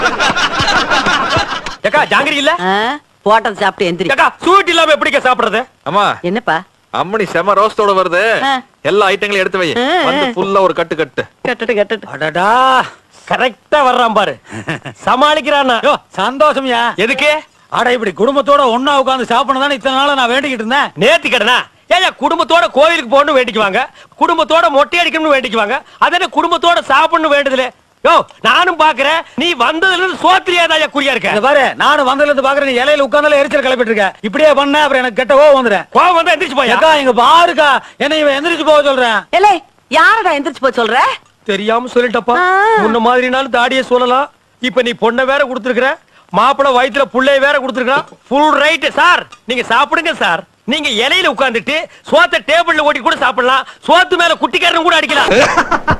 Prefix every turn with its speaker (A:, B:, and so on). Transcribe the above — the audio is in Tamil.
A: ஏக்கா ஜாங்கிரி இல்ல
B: ஆ, போட்டது சாப்பிட்டு எந்திரி
A: ஏக்கா ஸ்வீட் இல்லாம எப்படிக்கா சாப்பிடுறது
C: அம்மா
B: என்னப்பா
C: அம்மணி செம ரோஸ்டோட வருது
B: ஆ.
C: எல்லா ஐட்டங்களையும் எடுத்து வை
B: ஆ, ஆ.
C: வந்து ஃபுல்லா ஒரு கட்டு கட்டு
B: கட்டட்டு கட்டட்டு
A: அடடா கரெக்டா வர்றான் பாரு சமாளிக்கிறானா
D: யோ சந்தோஷம்யா
A: எதுக்கு
D: அட இப்படி குடும்பத்தோட ஒண்ணா உட்கார்ந்து சாப்பிடணும் தானே இத்தனை நாளா நான் வேண்டிக்கிட்டு இருந்தேன்
A: நேர்த்தி கடனா ஏன் குடும்பத்தோட கோயிலுக்கு போகணும் வேண்டிக்குவாங்க குடும்பத்தோட மொட்டை அடிக்கணும்னு வேண்டிக்குவாங்க அதே குடும்பத்தோட சாப்பிடணும் வேண்டுதுல யோ நானும் பாக்குறேன் நீ வந்ததுல இருந்து சோத்திரியாதான் குறியா
D: இங்க
A: இருக்க
D: பாரு நானும் வந்ததுல இருந்து பாக்குறேன் நீ இலையில உட்கார்ந்தால எரிச்சல் கிளப்பிட்டு இருக்க இப்படியே பண்ண அப்புறம் எனக்கு கெட்ட கோவம் வந்துடுறேன்
A: கோவம் வந்தா எந்திரிச்சு போயா
D: அக்கா இங்க பாருக்கா என்ன இவன் எந்திரிச்சு போக சொல்றேன்
B: ஏலே யாரடா எந்திரிச்சு போய் சொல்ற
A: தெரியாம சொல்லிட்டப்பா
B: ஆ.
A: முன்ன மாதிரினாலும் தாடிய சொல்லலாம் இப்ப நீ பொண்ணை வேற கொடுத்துருக்குற மாப்பிள வயித்துல புள்ளைய வேற கொடுத்துருக்கான் ஃபுல் ரைட் சார் நீங்க சாப்பிடுங்க சார் நீங்க இலையில உட்கார்ந்துட்டு சோத்த டேபிள்ல ஓட்டி கூட சாப்பிடலாம் சோத்து மேல குட்டிக்காரன் கூட அடிக்கலாம்